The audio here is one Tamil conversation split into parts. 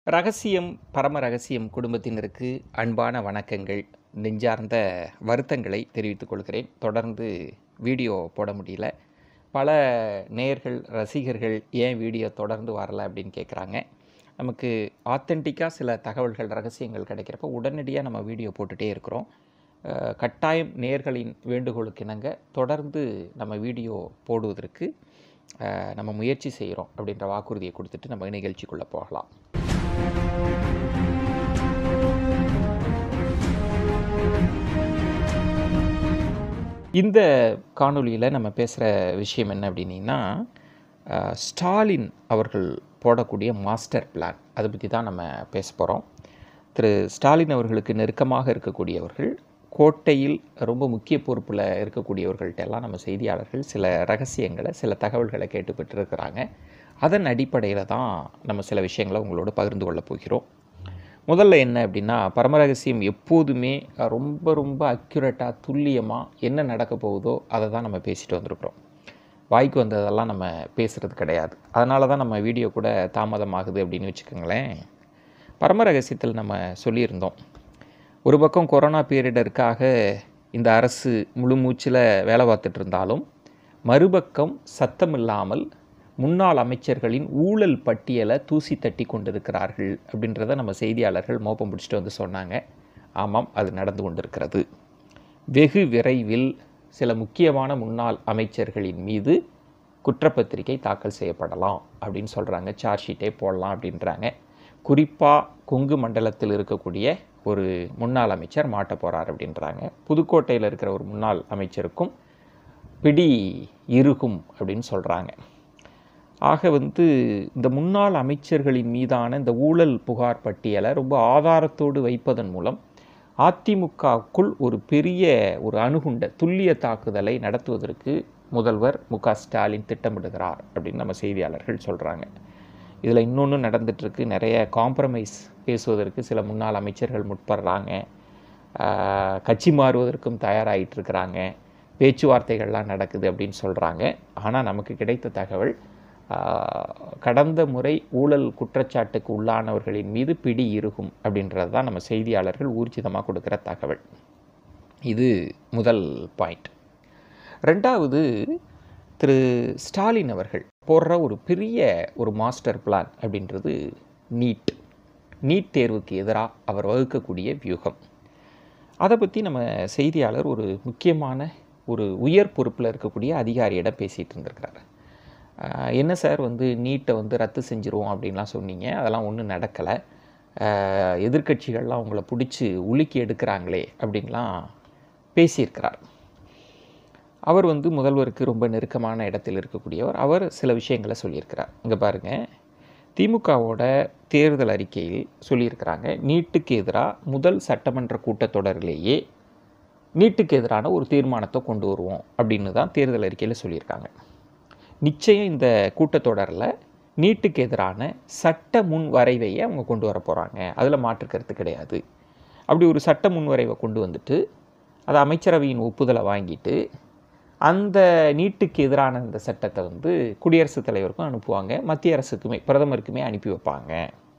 ரகசியம் பரம ரகசியம் குடும்பத்தினருக்கு அன்பான வணக்கங்கள் நெஞ்சார்ந்த வருத்தங்களை தெரிவித்துக் கொள்கிறேன் தொடர்ந்து வீடியோ போட முடியல பல நேயர்கள் ரசிகர்கள் ஏன் வீடியோ தொடர்ந்து வரல அப்படின்னு கேட்குறாங்க நமக்கு ஆத்தென்டிக்காக சில தகவல்கள் ரகசியங்கள் கிடைக்கிறப்ப உடனடியாக நம்ம வீடியோ போட்டுகிட்டே இருக்கிறோம் அஹ், கட்டாயம் நேயர்களின் வேண்டுகோளுக்கு இணங்க தொடர்ந்து நம்ம வீடியோ போடுவதற்கு அஹ், நம்ம முயற்சி செய்கிறோம் அப்படின்ற வாக்குறுதியை கொடுத்துட்டு நம்ம நிகழ்ச்சிக்குள்ளே போகலாம் இந்த காணொளியில் நம்ம பேசுகிற விஷயம் என்ன அப்படின்னா அஹ், ஸ்டாலின் அவர்கள் போடக்கூடிய மாஸ்டர் பிளான் அதை பற்றி தான் நம்ம பேச போகிறோம் திரு ஸ்டாலின் அவர்களுக்கு நெருக்கமாக இருக்கக்கூடியவர்கள் கோட்டையில் ரொம்ப முக்கிய பொறுப்பில் இருக்கக்கூடியவர்கள்ட்ட எல்லாம் நம்ம செய்தியாளர்கள் சில ரகசியங்களை சில தகவல்களை கேட்டு பெற்றிருக்கிறாங்க அதன் அடிப்படையில் தான் நம்ம சில விஷயங்களை உங்களோட பகிர்ந்து கொள்ளப் போகிறோம் முதல்ல என்ன அப்படின்னா பரமரகசியம் எப்போதுமே அஹ், ரொம்ப ரொம்ப அக்யூரேட்டாக துல்லியமாக என்ன நடக்க போகுதோ அதை தான் நம்ம பேசிட்டு வந்திருக்கிறோம் வாய்க்கு வந்ததெல்லாம் நம்ம பேசுகிறது கிடையாது அதனால தான் நம்ம வீடியோ கூட தாமதமாகுது அப்படின்னு வச்சுக்கோங்களேன் பரமரகசியத்தில் நம்ம சொல்லியிருந்தோம் ஒரு பக்கம் கொரோனா பீரியடருக்காக இந்த அரசு முழு மூச்சில் வேலை பார்த்துட்டு இருந்தாலும் மறுபக்கம் சத்தமில்லாமல் முன்னாள் அமைச்சர்களின் ஊழல் பட்டியலை தூசி தட்டி கொண்டிருக்கிறார்கள் அப்படின்றத நம்ம செய்தியாளர்கள் மோப்பம் பிடிச்சிட்டு வந்து சொன்னாங்க ஆமாம் அது நடந்து கொண்டிருக்கிறது வெகு விரைவில் சில முக்கியமான முன்னாள் அமைச்சர்களின் மீது குற்றப்பத்திரிகை தாக்கல் செய்யப்படலாம் அப்படின்னு சொல்கிறாங்க சார்ஜ் ஷீட்டே போடலாம் அப்படின்றாங்க குறிப்பாக கொங்கு மண்டலத்தில் இருக்கக்கூடிய ஒரு முன்னாள் அமைச்சர் மாட்ட போகிறார் அப்படின்றாங்க புதுக்கோட்டையில் இருக்கிற ஒரு முன்னாள் அமைச்சருக்கும் பிடி இறுகும் அப்படின்னு சொல்கிறாங்க ஆக வந்து இந்த முன்னாள் அமைச்சர்களின் மீதான இந்த ஊழல் புகார் பட்டியலை ரொம்ப ஆதாரத்தோடு வைப்பதன் மூலம் அதிமுகவுக்குள் ஒரு பெரிய ஒரு அணுகுண்ட துல்லிய தாக்குதலை நடத்துவதற்கு முதல்வர் மு க ஸ்டாலின் திட்டமிடுகிறார் அப்படின்னு நம்ம செய்தியாளர்கள் சொல்கிறாங்க இதில் இன்னொன்று நடந்துட்டுருக்கு நிறைய காம்ப்ரமைஸ் பேசுவதற்கு சில முன்னாள் அமைச்சர்கள் முற்படுறாங்க ஆஹ், கட்சி மாறுவதற்கும் தயாராகிட்டு இருக்கிறாங்க பேச்சுவார்த்தைகள்லாம் நடக்குது அப்படின்னு சொல்கிறாங்க ஆனால் நமக்கு கிடைத்த தகவல் ஆஹ், கடந்த முறை ஊழல் குற்றச்சாட்டுக்கு உள்ளானவர்களின் மீது பிடி இருக்கும் அப்படின்றது தான் நம்ம செய்தியாளர்கள் ஊர்ஜிதமாக கொடுக்குற தகவல் இது முதல் பாயிண்ட் ரெண்டாவது திரு ஸ்டாலின் அவர்கள் போடுற ஒரு பெரிய ஒரு மாஸ்டர் பிளான் அப்படின்றது நீட் நீட் தேர்வுக்கு எதிராக அவர் வகுக்கக்கூடிய வியூகம் அதை பற்றி நம்ம செய்தியாளர் ஒரு முக்கியமான ஒரு உயர் பொறுப்பில் இருக்கக்கூடிய அதிகாரியிடம் பேசிகிட்டு இருந்திருக்கிறார் ஆஹ் என்ன சார் வந்து நீட்டை வந்து ரத்து செஞ்சுருவோம் அப்படின்லாம் சொன்னீங்க அதெல்லாம் ஒன்றும் நடக்கலை எதிர்க்கட்சிகள்லாம் உங்களை பிடிச்சி உலுக்கி எடுக்கிறாங்களே அப்படின்லாம் பேசியிருக்கிறார் அவர் வந்து முதல்வருக்கு ரொம்ப நெருக்கமான இடத்தில் இருக்கக்கூடியவர் அவர் சில விஷயங்களை சொல்லியிருக்கிறார் இங்கே பாருங்கள் திமுகவோட தேர்தல் அறிக்கையில் சொல்லியிருக்கிறாங்க நீட்டுக்கு எதிராக முதல் சட்டமன்ற கூட்டத்தொடரிலேயே நீட்டுக்கு எதிரான ஒரு தீர்மானத்தை கொண்டு வருவோம் அப்படின்னு தான் தேர்தல் அறிக்கையில் சொல்லியிருக்காங்க நிச்சயம் இந்த கூட்டத்தொடரில் நீட்டுக்கு எதிரான சட்ட முன் வரைவையை அவங்க கொண்டு வர போகிறாங்க அதில் மாற்று கருத்து கிடையாது அப்படி ஒரு சட்ட முன்வரைவை கொண்டு வந்துட்டு அதை அமைச்சரவையின் ஒப்புதலை வாங்கிட்டு அந்த நீட்டுக்கு எதிரான இந்த சட்டத்தை வந்து குடியரசுத் தலைவருக்கும் அனுப்புவாங்க மத்திய அரசுக்குமே பிரதமருக்குமே அனுப்பி வைப்பாங்க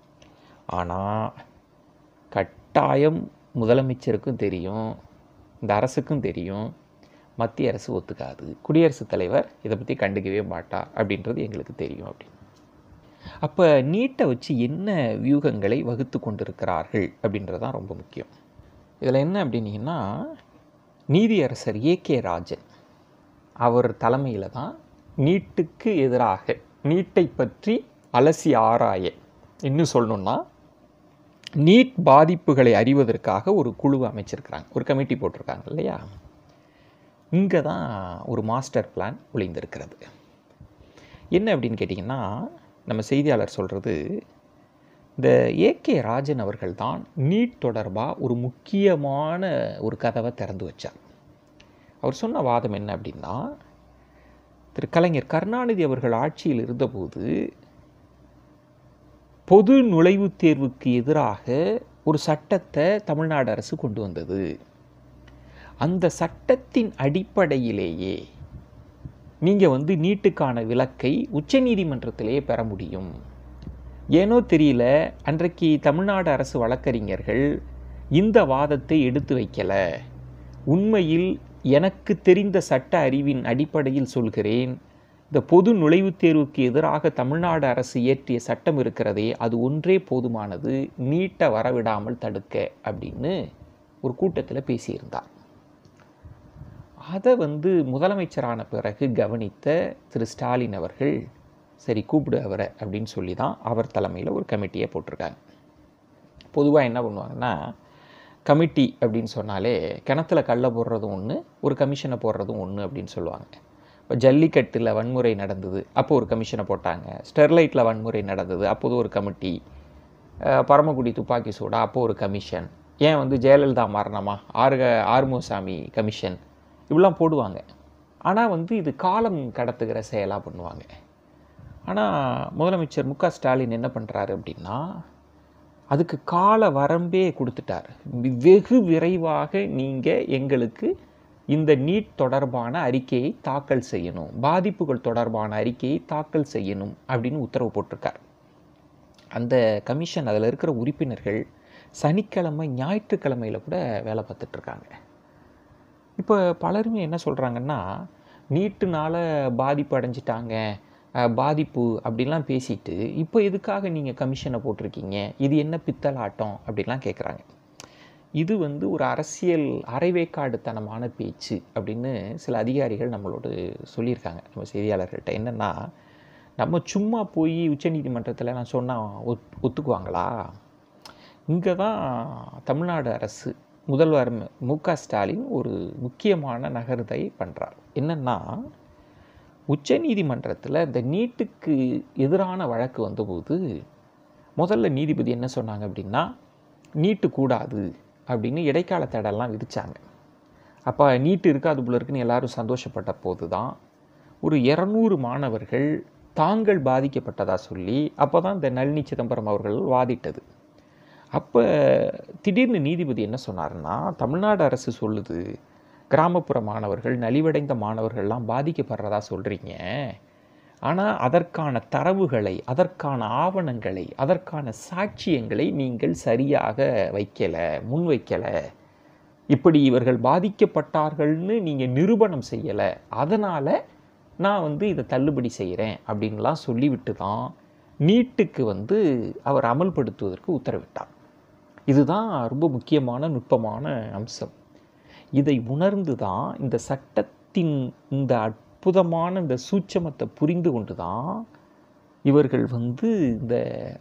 ஆனால் கட்டாயம் முதலமைச்சருக்கும் தெரியும் இந்த அரசுக்கும் தெரியும் மத்திய அரசு ஒத்துக்காது குடியரசுத் தலைவர் இதை பற்றி கண்டுக்கவே மாட்டார் அப்படின்றது எங்களுக்கு தெரியும் அப்படின்னு அப்போ நீட்டை வச்சு என்ன வியூகங்களை வகுத்து கொண்டிருக்கிறார்கள் அப்படின்றது தான் ரொம்ப முக்கியம் இதில் என்ன அப்படின்னீங்கன்னா நீதியரசர் ஏ கே ராஜன் அவர் தலைமையில் தான் நீட்டுக்கு எதிராக நீட்டை பற்றி அலசி ஆராய இன்னும் சொல்லணுன்னா நீட் பாதிப்புகளை அறிவதற்காக ஒரு குழு அமைச்சிருக்கிறாங்க ஒரு கமிட்டி போட்டிருக்காங்க இல்லையா இங்கே தான் ஒரு மாஸ்டர் பிளான் ஒளிந்திருக்கிறது என்ன அப்படின்னு கேட்டிங்கன்னா நம்ம செய்தியாளர் சொல்கிறது இந்த ஏகே ராஜன் அவர்கள் தான் நீட் தொடர்பாக ஒரு முக்கியமான ஒரு கதவை திறந்து வச்சார் அவர் சொன்ன வாதம் என்ன அப்படின்னா திரு கலைஞர் கருணாநிதி அவர்கள் ஆட்சியில் இருந்தபோது பொது நுழைவுத் தேர்வுக்கு எதிராக ஒரு சட்டத்தை தமிழ்நாடு அரசு கொண்டு வந்தது அந்த சட்டத்தின் அடிப்படையிலேயே நீங்கள் வந்து நீட்டுக்கான விலக்கை உச்சநீதிமன்றத்திலேயே பெற முடியும் ஏனோ தெரியல அன்றைக்கு தமிழ்நாடு அரசு வழக்கறிஞர்கள் இந்த வாதத்தை எடுத்து வைக்கலை உண்மையில் எனக்கு தெரிந்த சட்ட அறிவின் அடிப்படையில் சொல்கிறேன் இந்த பொது நுழைவுத் தேர்வுக்கு எதிராக தமிழ்நாடு அரசு இயற்றிய சட்டம் இருக்கிறதே அது ஒன்றே போதுமானது நீட்டை வரவிடாமல் தடுக்க அப்படின்னு ஒரு கூட்டத்தில் பேசியிருந்தார் அதை வந்து முதலமைச்சரான பிறகு கவனித்த திரு ஸ்டாலின் அவர்கள் சரி கூப்பிடு அவரை அப்படின்னு சொல்லி தான் அவர் தலைமையில் ஒரு கமிட்டியை போட்டிருக்காங்க பொதுவாக என்ன பண்ணுவாங்கன்னா கமிட்டி அப்படின்னு சொன்னாலே கிணத்துல கல்லை போடுறதும் ஒன்று ஒரு கமிஷனை போடுறதும் ஒன்று அப்படின்னு சொல்லுவாங்க இப்போ ஜல்லிக்கட்டில் வன்முறை நடந்தது அப்போ ஒரு கமிஷனை போட்டாங்க ஸ்டெர்லைட்டில் வன்முறை நடந்தது அப்போது ஒரு கமிட்டி அஹ் பரமக்குடி துப்பாக்கி சூடா அப்போ ஒரு கமிஷன் ஏன் வந்து ஜெயலலிதா மரணமா ஆறுக ஆறுமுகசாமி கமிஷன் இப்படிலாம் போடுவாங்க ஆனால் வந்து இது காலம் கடத்துகிற செயலாக பண்ணுவாங்க ஆனால் முதலமைச்சர் மு க ஸ்டாலின் என்ன பண்ணுறாரு அப்படின்னா அதுக்கு கால வரம்பே கொடுத்துட்டார் வெகு விரைவாக நீங்கள் எங்களுக்கு இந்த நீட் தொடர்பான அறிக்கையை தாக்கல் செய்யணும் பாதிப்புகள் தொடர்பான அறிக்கையை தாக்கல் செய்யணும் அப்படின்னு உத்தரவு போட்டிருக்கார் அந்த கமிஷன் அதில் இருக்கிற உறுப்பினர்கள் சனிக்கிழமை ஞாயிற்றுக்கிழமையில் கூட வேலை பார்த்துட்ருக்காங்க இப்போ பலருமே என்ன சொல்கிறாங்கன்னா நீட்டுனால பாதிப்பு அடைஞ்சிட்டாங்க அஹ், பாதிப்பு அப்படிலாம் பேசிட்டு இப்போ எதுக்காக நீங்கள் கமிஷனை போட்டிருக்கீங்க இது என்ன பித்தலாட்டம் அப்படிலாம் கேட்குறாங்க இது வந்து ஒரு அரசியல் அரைவேக்காடுத்தனமான பேச்சு அப்படின்னு சில அதிகாரிகள் நம்மளோடு சொல்லியிருக்காங்க நம்ம செய்தியாளர்கள்ட்ட என்னென்னா நம்ம சும்மா போய் உச்சநீதிமன்றத்தில் நான் சொன்னால் ஒத் ஒத்துக்குவாங்களா இங்கே தான் தமிழ்நாடு அரசு முதல்வர் மு- மு க ஸ்டாலின் ஒரு முக்கியமான நகர்தை பண்ணுறார் என்னென்னா உச்சநீதிமன்றத்தில் இந்த நீட்டுக்கு எதிரான வழக்கு வந்தபோது முதல்ல நீதிபதி என்ன சொன்னாங்க அப்படின்னா நீட்டு கூடாது அப்படின்னு இடைக்கால தடையெல்லாம் விதிச்சாங்க அப்போ நீட்டு இருக்காது போல இருக்குன்னு எல்லாரும் சந்தோஷப்பட்ட போது தான் ஒரு இரநூறு மாணவர்கள் தாங்கள் பாதிக்கப்பட்டதா சொல்லி அப்போ தான் இந்த நளினி சிதம்பரம் அவர்கள் வாதிட்டது அப்போ திடீர்னு நீதிபதி என்ன சொன்னாருன்னா தமிழ்நாடு அரசு சொல்லுது கிராமப்புற மாணவர்கள் நலிவடைந்த மாணவர்கள்லாம் பாதிக்கப்படுறதா சொல்கிறீங்க ஆனால் அதற்கான தரவுகளை அதற்கான ஆவணங்களை அதற்கான சாட்சியங்களை நீங்கள் சரியாக வைக்கலை முன்வைக்கலை இப்படி இவர்கள் பாதிக்கப்பட்டார்கள்னு நீங்கள் நிரூபணம் செய்யலை அதனால் நான் வந்து இதை தள்ளுபடி செய்கிறேன் அப்படின்லாம் சொல்லிவிட்டு தான் நீட்டுக்கு வந்து அவர் அமல்படுத்துவதற்கு உத்தரவிட்டார் இதுதான் ரொம்ப முக்கியமான நுட்பமான அம்சம் இதை உணர்ந்து தான் இந்த சட்டத்தின் இந்த அற்புதமான இந்த சூட்சமத்தை புரிந்து கொண்டு தான் இவர்கள் வந்து இந்த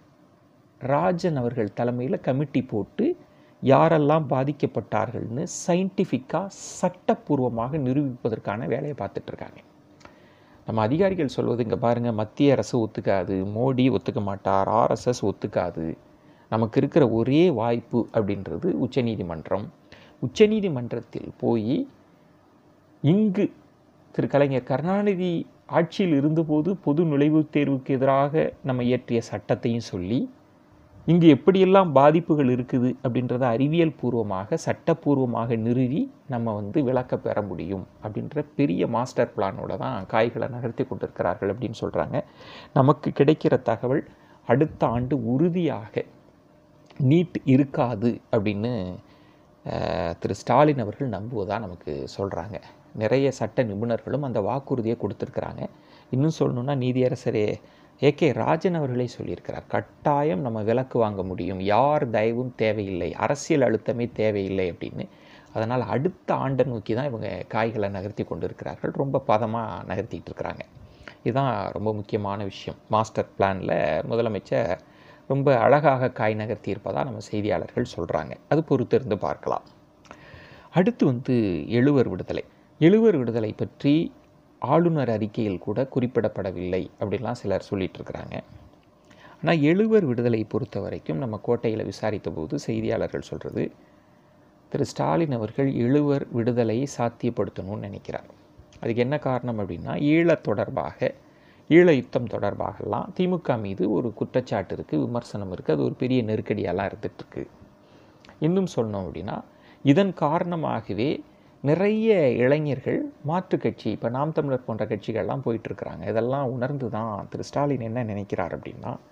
ராஜன் அவர்கள் தலைமையில் கமிட்டி போட்டு யாரெல்லாம் பாதிக்கப்பட்டார்கள்னு சயின்டிஃபிக்காக சட்டப்பூர்வமாக நிரூபிப்பதற்கான வேலையை பார்த்துட்டு இருக்காங்க நம்ம அதிகாரிகள் சொல்வது இங்கே பாருங்கள் மத்திய அரசு ஒத்துக்காது மோடி ஒத்துக்க மாட்டார் ஆர்எஸ்எஸ் ஒத்துக்காது நமக்கு இருக்கிற ஒரே வாய்ப்பு அப்படின்றது உச்சநீதிமன்றம் உச்சநீதிமன்றத்தில் போய் இங்கு திரு கலைஞர் கருணாநிதி ஆட்சியில் இருந்தபோது பொது நுழைவுத் தேர்வுக்கு எதிராக நம்ம இயற்றிய சட்டத்தையும் சொல்லி இங்கு எப்படியெல்லாம் பாதிப்புகள் இருக்குது அப்படின்றத அறிவியல் பூர்வமாக சட்டப்பூர்வமாக நிறுவி நம்ம வந்து விளக்க பெற முடியும் அப்படின்ற பெரிய மாஸ்டர் பிளானோட தான் காய்களை நகர்த்தி கொண்டிருக்கிறார்கள் அப்படின்னு சொல்கிறாங்க நமக்கு கிடைக்கிற தகவல் அடுத்த ஆண்டு உறுதியாக நீட் இருக்காது அப்படின்னு அஹ், திரு ஸ்டாலின் அவர்கள் நம்புவதாக நமக்கு சொல்கிறாங்க நிறைய சட்ட நிபுணர்களும் அந்த வாக்குறுதியை கொடுத்துருக்குறாங்க இன்னும் சொல்லணும்னா நீதியரசரே ஏ கே ராஜன் அவர்களே சொல்லியிருக்கிறார் கட்டாயம் நம்ம விலக்கு வாங்க முடியும் யார் தயவும் தேவையில்லை அரசியல் அழுத்தமே தேவையில்லை அப்படின்னு அதனால் அடுத்த ஆண்டை நோக்கி தான் இவங்க காய்களை நகர்த்தி கொண்டு இருக்கிறார்கள் ரொம்ப பதமாக நகர்த்திட்டு இருக்கிறாங்க இதுதான் ரொம்ப முக்கியமான விஷயம் மாஸ்டர் பிளானில் முதலமைச்சர் ரொம்ப அழகாக காய் நகர்த்தி இருப்பதாக நம்ம செய்தியாளர்கள் சொல்கிறாங்க அது பொறுத்திருந்து பார்க்கலாம் அடுத்து வந்து எழுவர் விடுதலை எழுவர் விடுதலை பற்றி ஆளுநர் அறிக்கையில் கூட குறிப்பிடப்படவில்லை அப்படின்லாம் சிலர் சொல்லிட்டு இருக்கிறாங்க ஆனால் எழுவர் விடுதலை பொறுத்த வரைக்கும் நம்ம கோட்டையில் விசாரித்த போது செய்தியாளர்கள் சொல்கிறது திரு ஸ்டாலின் அவர்கள் எழுவர் விடுதலையை சாத்தியப்படுத்தணும்னு நினைக்கிறார் அதுக்கு என்ன காரணம் அப்படின்னா ஈழத் தொடர்பாக ஈழ யுத்தம் தொடர்பாகலாம் திமுக மீது ஒரு குற்றச்சாட்டு இருக்குது விமர்சனம் இருக்குது அது ஒரு பெரிய நெருக்கடியெல்லாம் இருந்துகிட்ருக்கு இன்னும் சொன்னோம் அப்படின்னா இதன் காரணமாகவே நிறைய இளைஞர்கள் மாற்றுக் கட்சி இப்போ நாம் தமிழர் போன்ற கட்சிகள்லாம் போயிட்டுருக்குறாங்க இதெல்லாம் உணர்ந்து தான் திரு ஸ்டாலின் என்ன நினைக்கிறார் அப்படின்னா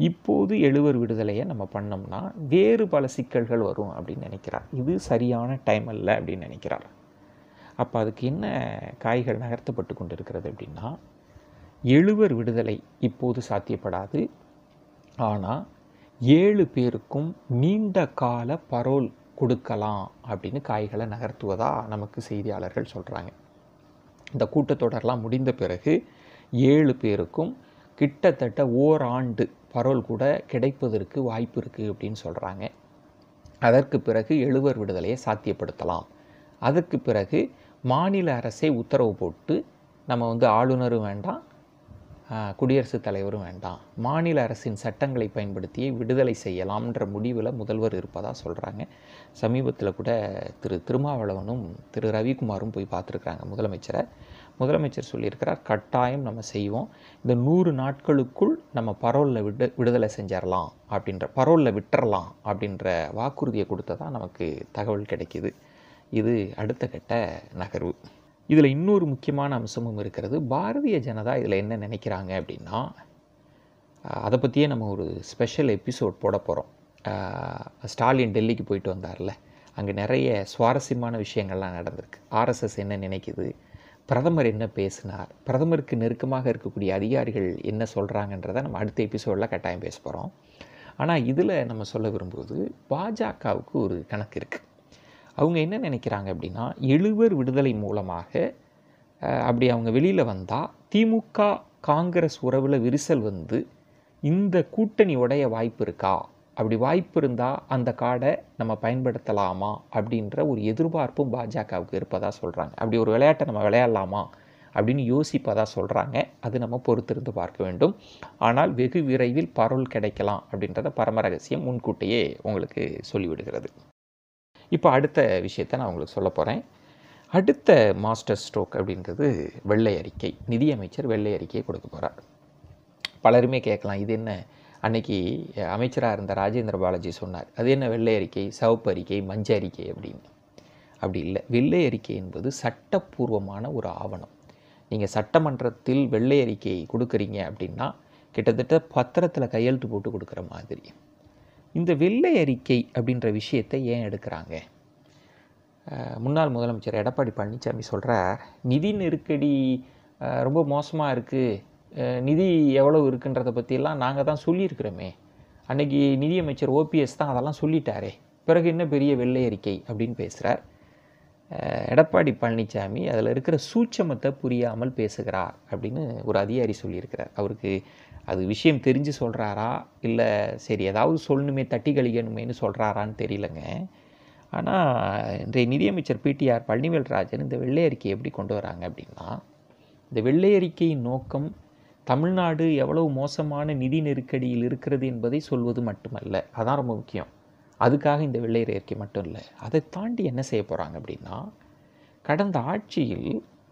இப்போது எழுவர் விடுதலையை நம்ம பண்ணோம்னா வேறு பல சிக்கல்கள் வரும் அப்படின்னு நினைக்கிறார் இது சரியான டைம் அல்ல அப்படின்னு நினைக்கிறார் அப்போ அதுக்கு என்ன காய்கள் நகர்த்தப்பட்டு கொண்டிருக்கிறது அப்படின்னா எழுவர் விடுதலை இப்போது சாத்தியப்படாது ஆனால் ஏழு பேருக்கும் நீண்ட கால பரோல் கொடுக்கலாம் அப்படின்னு காய்களை நகர்த்துவதாக நமக்கு செய்தியாளர்கள் சொல்கிறாங்க இந்த கூட்டத்தொடர்லாம் முடிந்த பிறகு ஏழு பேருக்கும் கிட்டத்தட்ட ஓராண்டு பரோல் கூட கிடைப்பதற்கு வாய்ப்பு இருக்குது அப்படின்னு சொல்கிறாங்க அதற்கு பிறகு எழுவர் விடுதலையை சாத்தியப்படுத்தலாம் அதற்கு பிறகு மாநில அரசே உத்தரவு போட்டு நம்ம வந்து ஆளுநரும் வேண்டாம் குடியரசுத் தலைவரும் வேண்டாம் மாநில அரசின் சட்டங்களை பயன்படுத்தி விடுதலை செய்யலாம்ன்ற முடிவில் முதல்வர் இருப்பதாக சொல்கிறாங்க சமீபத்தில் கூட திரு திருமாவளவனும் திரு ரவிக்குமாரும் போய் பார்த்துருக்குறாங்க முதலமைச்சரை முதலமைச்சர் சொல்லியிருக்கிறார் கட்டாயம் நம்ம செய்வோம் இந்த நூறு நாட்களுக்குள் நம்ம பரோலில் விடு விடுதலை செஞ்சிடலாம் அப்படின்ற பரோலில் விட்டுறலாம் அப்படின்ற வாக்குறுதியை கொடுத்ததா நமக்கு தகவல் கிடைக்கிது இது அடுத்த கட்ட நகர்வு இதில் இன்னொரு முக்கியமான அம்சமும் இருக்கிறது பாரதிய ஜனதா இதில் என்ன நினைக்கிறாங்க அப்படின்னா அதை பற்றியே நம்ம ஒரு ஸ்பெஷல் எபிசோட் போட போகிறோம் ஸ்டாலின் டெல்லிக்கு போயிட்டு வந்தார்ல அங்கே நிறைய சுவாரஸ்யமான விஷயங்கள்லாம் நடந்திருக்கு ஆர்எஸ்எஸ் என்ன நினைக்குது பிரதமர் என்ன பேசினார் பிரதமருக்கு நெருக்கமாக இருக்கக்கூடிய அதிகாரிகள் என்ன சொல்கிறாங்கன்றதை நம்ம அடுத்த எபிசோடில் கட்டாயம் பேச போகிறோம் ஆனால் இதில் நம்ம சொல்ல விரும்புவது பாஜகவுக்கு ஒரு கணக்கு இருக்குது அவங்க என்ன நினைக்கிறாங்க அப்படின்னா எழுவர் விடுதலை மூலமாக அப்படி அவங்க வெளியில் வந்தால் திமுக காங்கிரஸ் உறவில் விரிசல் வந்து இந்த கூட்டணி உடைய வாய்ப்பு இருக்கா அப்படி வாய்ப்பு இருந்தால் அந்த கார்டை நம்ம பயன்படுத்தலாமா அப்படின்ற ஒரு எதிர்பார்ப்பும் பாஜகவுக்கு இருப்பதாக சொல்கிறாங்க அப்படி ஒரு விளையாட்டை நம்ம விளையாடலாமா அப்படின்னு யோசிப்பதாக சொல்கிறாங்க அது நம்ம பொறுத்திருந்து பார்க்க வேண்டும் ஆனால் வெகு விரைவில் பரோல் கிடைக்கலாம் அப்படின்றத பரம ரகசியம் முன்கூட்டியே உங்களுக்கு சொல்லிவிடுகிறது இப்போ அடுத்த விஷயத்தை நான் உங்களுக்கு சொல்ல போகிறேன் அடுத்த மாஸ்டர் ஸ்ட்ரோக் அப்படின்றது வெள்ளை அறிக்கை நிதியமைச்சர் வெள்ளை அறிக்கையை கொடுக்க போகிறார் பலருமே கேட்கலாம் இது என்ன அன்னைக்கு அமைச்சராக இருந்த ராஜேந்திர பாலாஜி சொன்னார் அது என்ன வெள்ளை அறிக்கை சிவப்பு அறிக்கை மஞ்ச அறிக்கை அப்படின்னு அப்படி இல்லை வெள்ளை அறிக்கை என்பது சட்டப்பூர்வமான ஒரு ஆவணம் நீங்கள் சட்டமன்றத்தில் வெள்ளை அறிக்கை கொடுக்குறீங்க அப்படின்னா கிட்டத்தட்ட பத்திரத்தில் கையெழுத்து போட்டு கொடுக்குற மாதிரி இந்த வெள்ளை அறிக்கை அப்படின்ற விஷயத்தை ஏன் எடுக்கிறாங்க முன்னாள் முதலமைச்சர் எடப்பாடி பழனிசாமி சொல்கிறார் நிதி நெருக்கடி ரொம்ப மோசமாக இருக்குது நிதி எவ்வளோ இருக்குன்றதை பற்றியெல்லாம் நாங்கள் தான் சொல்லியிருக்கிறோமே அன்றைக்கி நிதியமைச்சர் ஓபிஎஸ் தான் அதெல்லாம் சொல்லிட்டாரே பிறகு என்ன பெரிய வெள்ளை அறிக்கை அப்படின்னு பேசுகிறார் எடப்பாடி பழனிசாமி அதில் இருக்கிற சூட்சமத்தை புரியாமல் பேசுகிறார் அப்படின்னு ஒரு அதிகாரி சொல்லியிருக்கிறார் அவருக்கு அது விஷயம் தெரிஞ்சு சொல்கிறாரா இல்லை சரி ஏதாவது சொல்லணுமே தட்டி கழிக்கணுமேனு சொல்கிறாரான்னு தெரியலங்க ஆனால் இன்றைய நிதியமைச்சர் பிடிஆர் பழனிவேல்ராஜன் இந்த வெள்ளை அறிக்கையை எப்படி கொண்டு வராங்க அப்படின்னா இந்த வெள்ளை அறிக்கையின் நோக்கம் தமிழ்நாடு எவ்வளவு மோசமான நிதி நெருக்கடியில் இருக்கிறது என்பதை சொல்வது மட்டுமல்ல அதான் ரொம்ப முக்கியம் அதுக்காக இந்த வெள்ளை அறிக்கை மட்டும் இல்லை அதை தாண்டி என்ன செய்ய போகிறாங்க அப்படின்னா கடந்த ஆட்சியில்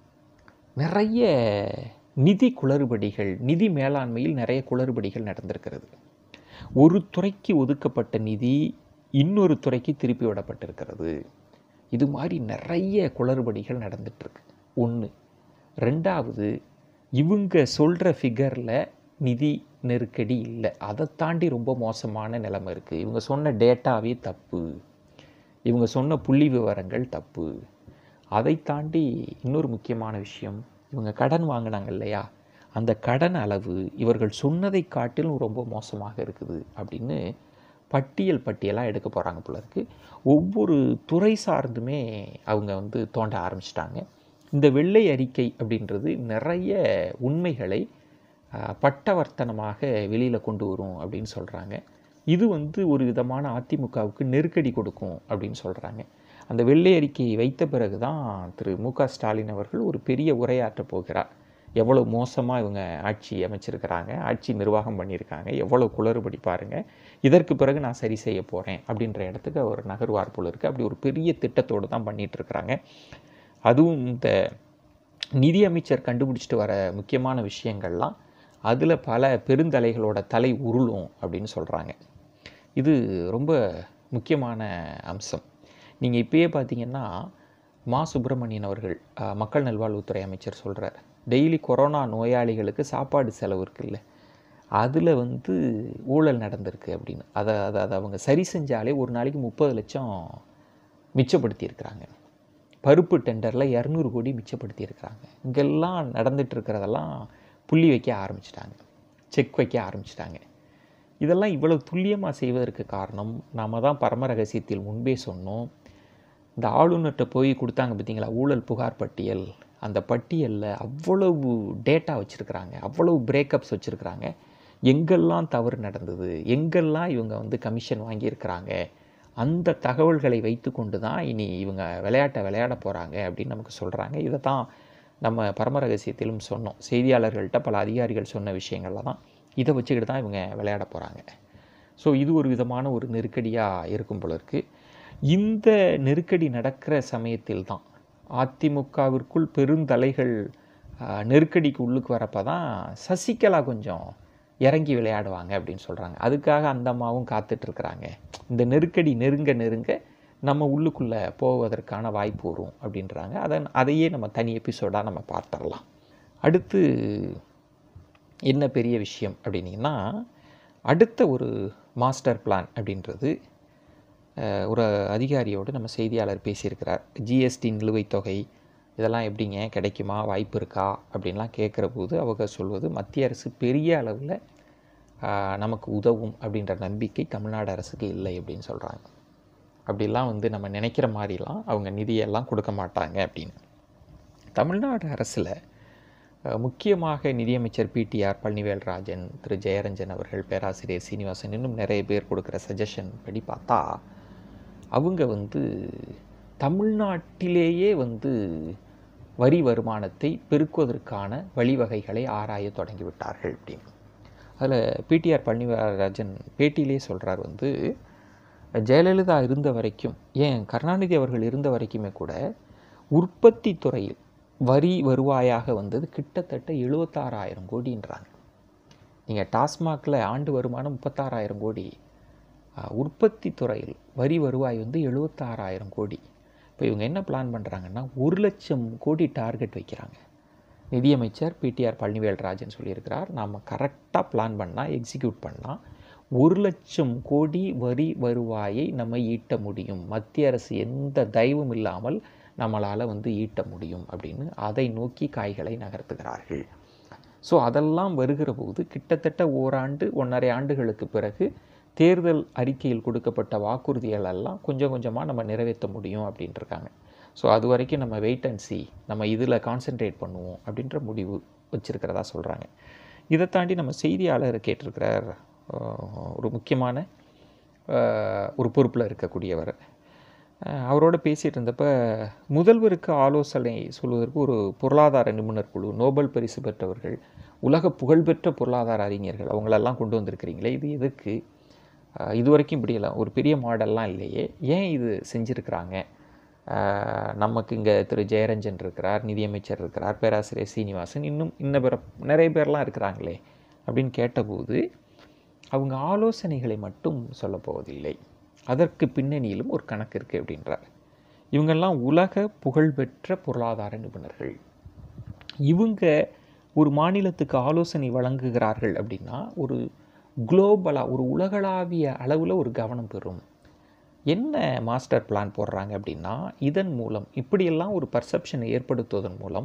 நிறைய நிதி குளறுபடிகள் நிதி மேலாண்மையில் நிறைய குளறுபடிகள் நடந்திருக்கிறது ஒரு துறைக்கு ஒதுக்கப்பட்ட நிதி இன்னொரு துறைக்கு திருப்பி விடப்பட்டிருக்கிறது இது மாதிரி நிறைய குளறுபடிகள் நடந்துட்டுருக்கு ஒன்று ரெண்டாவது இவங்க சொல்கிற ஃபிகரில் நிதி நெருக்கடி இல்லை அதை தாண்டி ரொம்ப மோசமான நிலைமை இருக்குது இவங்க சொன்ன டேட்டாவே தப்பு இவங்க சொன்ன புள்ளி விவரங்கள் தப்பு அதை தாண்டி இன்னொரு முக்கியமான விஷயம் இவங்க கடன் வாங்கினாங்க இல்லையா அந்த கடன் அளவு இவர்கள் சொன்னதை காட்டிலும் ரொம்ப மோசமாக இருக்குது அப்படின்னு பட்டியல் பட்டியலாக எடுக்க போகிறாங்க போல இருக்குது ஒவ்வொரு துறை சார்ந்துமே அவங்க வந்து தோண்ட ஆரம்பிச்சிட்டாங்க இந்த வெள்ளை அறிக்கை அப்படின்றது நிறைய உண்மைகளை பட்டவர்த்தனமாக வெளியில் கொண்டு வரும் அப்படின்னு சொல்கிறாங்க இது வந்து ஒரு விதமான அதிமுகவுக்கு நெருக்கடி கொடுக்கும் அப்படின்னு சொல்கிறாங்க அந்த வெள்ளை அறிக்கையை வைத்த பிறகு தான் திரு மு க ஸ்டாலின் அவர்கள் ஒரு பெரிய உரையாற்றப் போகிறார் எவ்வளோ மோசமாக இவங்க ஆட்சி அமைச்சிருக்கிறாங்க ஆட்சி நிர்வாகம் பண்ணியிருக்காங்க எவ்வளோ குளறுபடி பாருங்கள் இதற்கு பிறகு நான் சரி செய்ய போகிறேன் அப்படின்ற இடத்துக்கு அவர் நகர்வார் போல இருக்குது அப்படி ஒரு பெரிய திட்டத்தோடு தான் பண்ணிகிட்ருக்குறாங்க அதுவும் இந்த நிதி அமைச்சர் கண்டுபிடிச்சிட்டு வர முக்கியமான விஷயங்கள்லாம் அதில் பல பெருந்தலைகளோட தலை உருளும் அப்படின்னு சொல்கிறாங்க இது ரொம்ப முக்கியமான அம்சம் நீங்கள் இப்பயே பார்த்தீங்கன்னா மா சுப்பிரமணியன் அவர்கள் மக்கள் நல்வாழ்வுத்துறை அமைச்சர் சொல்கிறார் டெய்லி கொரோனா நோயாளிகளுக்கு சாப்பாடு செலவு இருக்குல்ல அதில் வந்து ஊழல் நடந்திருக்கு அப்படின்னு அதை அதை அதை அவங்க சரி செஞ்சாலே ஒரு நாளைக்கு முப்பது லட்சம் மிச்சப்படுத்தியிருக்கிறாங்க பருப்பு டெண்டரில் இரநூறு கோடி மிச்சப்படுத்தியிருக்கிறாங்க இங்கெல்லாம் நடந்துட்டு இருக்கிறதெல்லாம் புள்ளி வைக்க ஆரம்பிச்சிட்டாங்க செக் வைக்க ஆரம்பிச்சிட்டாங்க இதெல்லாம் இவ்வளவு துல்லியமாக செய்வதற்கு காரணம் நாம தான் பரம ரகசியத்தில் முன்பே சொன்னோம் இந்த ஆளுநர்கிட்ட போய் கொடுத்தாங்க பார்த்தீங்களா ஊழல் புகார் பட்டியல் அந்த பட்டியலில் அவ்வளவு டேட்டா வச்சுருக்கிறாங்க அவ்வளவு பிரேக்கப்ஸ் வச்சுருக்கிறாங்க எங்கெல்லாம் தவறு நடந்தது எங்கெல்லாம் இவங்க வந்து கமிஷன் வாங்கியிருக்கிறாங்க அந்த தகவல்களை வைத்துக்கொண்டு தான் இனி இவங்க விளையாட்டை விளையாட போகிறாங்க அப்படின்னு நமக்கு சொல்கிறாங்க இதை தான் நம்ம பரம ரகசியத்திலும் சொன்னோம் செய்தியாளர்கள்ட்ட பல அதிகாரிகள் சொன்ன விஷயங்கள்ல தான் இதை வச்சுக்கிட்டு தான் இவங்க விளையாட போகிறாங்க ஸோ இது ஒரு விதமான ஒரு நெருக்கடியாக இருக்கும் போல இருக்குது இந்த நெருக்கடி நடக்கிற சமயத்தில் தான் அதிமுகவிற்குள் பெருந்தலைகள் ஆஹ், நெருக்கடிக்கு உள்ளுக்கு வரப்போ தான் சசிகலா கொஞ்சம் இறங்கி விளையாடுவாங்க அப்படின்னு சொல்கிறாங்க அதுக்காக அந்த அம்மாவும் காத்துட்ருக்குறாங்க இந்த நெருக்கடி நெருங்க நெருங்க நம்ம உள்ளுக்குள்ளே போவதற்கான வாய்ப்பு வரும் அப்படின்றாங்க அதை அதையே நம்ம தனி எபிசோடாக நம்ம பார்த்துடலாம் அடுத்து என்ன பெரிய விஷயம் அப்படின்னீங்கன்னா அடுத்த ஒரு மாஸ்டர் பிளான் அப்படின்றது அஹ், ஒரு அதிகாரியோடு நம்ம செய்தியாளர் பேசியிருக்கிறார் ஜிஎஸ்டி நிலுவைத் தொகை இதெல்லாம் எப்படிங்க கிடைக்குமா வாய்ப்பு இருக்கா அப்படின்லாம் கேட்குற போது அவங்க சொல்வது மத்திய அரசு பெரிய அளவில் நமக்கு உதவும் அப்படின்ற நம்பிக்கை தமிழ்நாடு அரசுக்கு இல்லை அப்படின்னு சொல்கிறாங்க அப்படிலாம் வந்து நம்ம நினைக்கிற மாதிரிலாம் அவங்க நிதியெல்லாம் கொடுக்க மாட்டாங்க அப்படின்னு தமிழ்நாடு அரசில் அஹ், முக்கியமாக நிதியமைச்சர் பிடிஆர் பழனிவேல்ராஜன் திரு ஜெயரஞ்சன் அவர்கள் பேராசிரியர் சீனிவாசன் இன்னும் நிறைய பேர் கொடுக்குற சஜஷன் படி பார்த்தா அவங்க வந்து தமிழ்நாட்டிலேயே வந்து வரி வருமானத்தை பெருக்குவதற்கான வழிவகைகளை ஆராய தொடங்கிவிட்டார்கள் அப்படின்னு அதில் பிடிஆர் பழனிவேல்ராஜன் பேட்டியிலே சொல்கிறார் வந்து ஜெயலலிதா இருந்த வரைக்கும் ஏன் கருணாநிதி அவர்கள் இருந்த வரைக்குமே கூட உற்பத்தி துறையில் வரி வருவாயாக வந்தது கிட்டத்தட்ட எழுபத்தாறாயிரம் கோடின்றாங்க நீங்கள் டாஸ்மாகில் ஆண்டு வருமானம் முப்பத்தாறாயிரம் கோடி அஹ், உற்பத்தி துறையில் வரி வருவாய் வந்து எழுபத்தாறாயிரம் கோடி இப்போ இவங்க என்ன பிளான் பண்ணுறாங்கன்னா ஒரு லட்சம் கோடி டார்கெட் வைக்கிறாங்க நிதியமைச்சர் பிடிஆர் பழனிவேல்ராஜன் சொல்லியிருக்கிறார் நாம் கரெக்டாக பிளான் பண்ணால் எக்ஸிக்யூட் பண்ணால் ஒரு லட்சம் கோடி வரி வருவாயை நம்ம ஈட்ட முடியும் மத்திய அரசு எந்த தயவும் இல்லாமல் நம்மளால் வந்து ஈட்ட முடியும் அப்படின்னு அதை நோக்கி காய்களை நகர்த்துகிறார்கள் ஸோ அதெல்லாம் வருகிற போது கிட்டத்தட்ட ஓராண்டு ஒன்றரை ஆண்டுகளுக்கு பிறகு தேர்தல் அறிக்கையில் கொடுக்கப்பட்ட வாக்குறுதிகள் எல்லாம் கொஞ்சம் கொஞ்சமாக நம்ம நிறைவேற்ற முடியும் அப்படின்ட்டு இருக்காங்க ஸோ அது வரைக்கும் நம்ம வெயிட் அண்ட் see நம்ம இதில் கான்சென்ட்ரேட் பண்ணுவோம் அப்படின்ற முடிவு வச்சிருக்கிறதா சொல்கிறாங்க இதை தாண்டி நம்ம செய்தியாளர் கேட்டிருக்கிறார் அஹ், ஒரு முக்கியமான அஹ், ஒரு பொறுப்பில் இருக்கக்கூடியவர் அஹ், அவரோட பேசிகிட்டு இருந்தப்ப முதல்வருக்கு ஆலோசனை சொல்வதற்கு ஒரு பொருளாதார நிபுணர் குழு நோபல் பரிசு பெற்றவர்கள் உலக புகழ்பெற்ற பொருளாதார அறிஞர்கள் அவங்களெல்லாம் கொண்டு வந்திருக்கிறீங்களே இது எதுக்கு அஹ், இது வரைக்கும் இப்படியெல்லாம் ஒரு பெரிய மாடல்லாம் இல்லையே ஏன் இது செஞ்சுருக்கிறாங்க அஹ், நமக்கு இங்கே திரு ஜெயரஞ்சன் இருக்கிறார் நிதியமைச்சர் இருக்கிறார் பேராசிரியர் சீனிவாசன் இன்னும் இன்ன பிற நிறைய பேர்லாம் இருக்கிறாங்களே அப்படின்னு கேட்டபோது அவங்க ஆலோசனைகளை மட்டும் சொல்லப் போவதில்லை அதற்கு பின்னணியிலும் ஒரு கணக்கு இருக்குது அப்படின்றார் இவங்கெல்லாம் உலக புகழ்பெற்ற பொருளாதார நிபுணர்கள் இவங்க ஒரு மாநிலத்துக்கு ஆலோசனை வழங்குகிறார்கள் அப்படின்னா ஒரு குளோபலாக ஒரு உலகளாவிய அளவில் ஒரு கவனம் பெறும் என்ன மாஸ்டர் பிளான் போடுறாங்க அப்படின்னா இதன் மூலம் இப்படியெல்லாம் ஒரு பர்செப்ஷனை ஏற்படுத்துவதன் மூலம்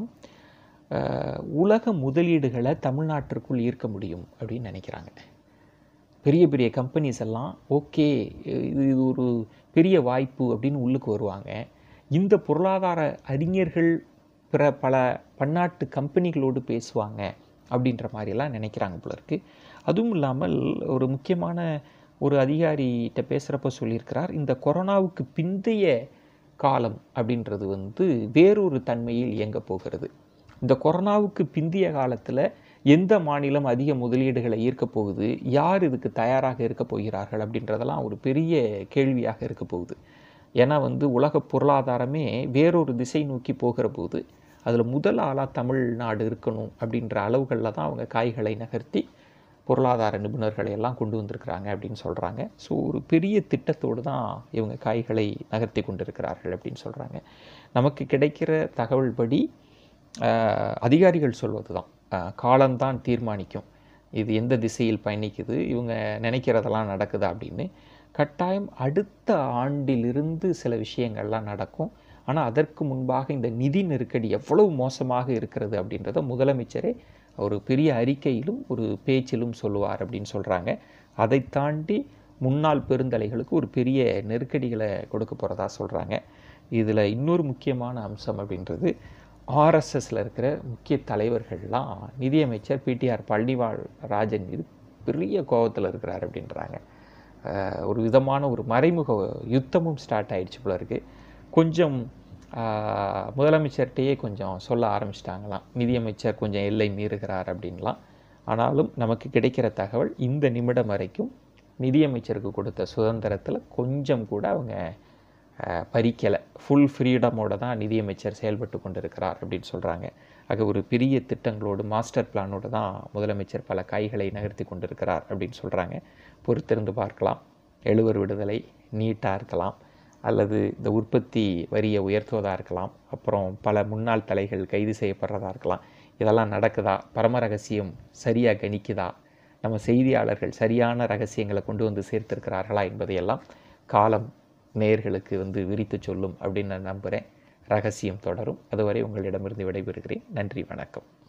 அஹ், உலக முதலீடுகளை தமிழ்நாட்டிற்குள் ஈர்க்க முடியும் அப்படின்னு நினைக்கிறாங்க பெரிய பெரிய கம்பெனிஸ் எல்லாம் ஓகே இது இது ஒரு பெரிய வாய்ப்பு அப்படின்னு உள்ளுக்கு வருவாங்க இந்த பொருளாதார அறிஞர்கள் பிற பல பன்னாட்டு கம்பெனிகளோடு பேசுவாங்க அப்படின்ற மாதிரியெல்லாம் நினைக்கிறாங்க போல இருக்கு அதுவும் இல்லாமல் ஒரு முக்கியமான ஒரு அதிகாரிகிட்ட பேசுகிறப்ப சொல்லியிருக்கிறார் இந்த கொரோனாவுக்கு பிந்தைய காலம் அப்படின்றது வந்து வேறொரு தன்மையில் இயங்க போகிறது இந்த கொரோனாவுக்கு பிந்திய காலத்தில் எந்த மாநிலம் அதிக முதலீடுகளை ஈர்க்க போகுது யார் இதுக்கு தயாராக இருக்க போகிறார்கள் அப்படின்றதெல்லாம் ஒரு பெரிய கேள்வியாக இருக்க போகுது ஏன்னா வந்து உலக பொருளாதாரமே வேறொரு திசை நோக்கி போகிற போது அதில் முதல் ஆளாக தமிழ்நாடு இருக்கணும் அப்படின்ற அளவுகளில் தான் அவங்க காய்களை நகர்த்தி பொருளாதார நிபுணர்களை எல்லாம் கொண்டு வந்திருக்கிறாங்க அப்படின்னு சொல்கிறாங்க ஸோ ஒரு பெரிய திட்டத்தோடு தான் இவங்க காய்களை நகர்த்தி கொண்டிருக்கிறார்கள் அப்படின்னு சொல்கிறாங்க நமக்கு கிடைக்கிற தகவல் படி ஆஹ், அதிகாரிகள் சொல்வது தான் காலம்தான் தீர்மானிக்கும் இது எந்த திசையில் பயணிக்குது இவங்க நினைக்கிறதெல்லாம் நடக்குதா அப்படின்னு கட்டாயம் அடுத்த ஆண்டிலிருந்து சில விஷயங்கள்லாம் நடக்கும் ஆனால் அதற்கு முன்பாக இந்த நிதி நெருக்கடி எவ்வளவு மோசமாக இருக்கிறது அப்படின்றத முதலமைச்சரே ஒரு பெரிய அறிக்கையிலும் ஒரு பேச்சிலும் சொல்லுவார் அப்படின்னு சொல்கிறாங்க அதை தாண்டி முன்னாள் பெருந்தலைகளுக்கு ஒரு பெரிய நெருக்கடிகளை கொடுக்க போகிறதா சொல்கிறாங்க இதில் இன்னொரு முக்கியமான அம்சம் அப்படின்றது ஆர்எஸ்எஸில் இருக்கிற முக்கிய தலைவர்கள்லாம் நிதியமைச்சர் பிடிஆர் பழனிவாள் ராஜன் மீது பெரிய கோபத்தில் இருக்கிறார் அப்படின்றாங்க அஹ் ஒரு விதமான ஒரு மறைமுக யுத்தமும் ஸ்டார்ட் ஆயிடுச்சு போல இருக்கு கொஞ்சம் ஆஹ், முதலமைச்சர்கிட்டயே கொஞ்சம் சொல்ல ஆரம்பிச்சிட்டாங்களாம் நிதியமைச்சர் கொஞ்சம் எல்லை மீறுகிறார் அப்படின்லாம் ஆனாலும் நமக்கு கிடைக்கிற தகவல் இந்த நிமிடம் வரைக்கும் நிதியமைச்சருக்கு கொடுத்த சுதந்திரத்தில் கொஞ்சம் கூட அவங்க பறிக்கலை ஃபுல் ஃப்ரீடமோட தான் நிதியமைச்சர் செயல்பட்டு கொண்டிருக்கிறார் அப்படின்னு சொல்கிறாங்க ஆக ஒரு பெரிய திட்டங்களோடு மாஸ்டர் பிளானோடு தான் முதலமைச்சர் பல கைகளை நகர்த்தி கொண்டிருக்கிறார் அப்படின்னு சொல்கிறாங்க பொறுத்திருந்து பார்க்கலாம் எழுவர் விடுதலை நீட்டாக இருக்கலாம் அல்லது இந்த உற்பத்தி வரியை உயர்த்துவதாக இருக்கலாம் அப்புறம் பல முன்னாள் தலைகள் கைது செய்யப்படுறதா இருக்கலாம் இதெல்லாம் நடக்குதா பரம ரகசியம் சரியாக கணிக்குதா நம்ம செய்தியாளர்கள் சரியான ரகசியங்களை கொண்டு வந்து சேர்த்திருக்கிறார்களா என்பதையெல்லாம் காலம் நேயர்களுக்கு வந்து விரித்து சொல்லும் அப்படின்னு நான் நம்புகிறேன் ரகசியம் தொடரும் அதுவரை உங்களிடமிருந்து விடைபெறுகிறேன் நன்றி வணக்கம்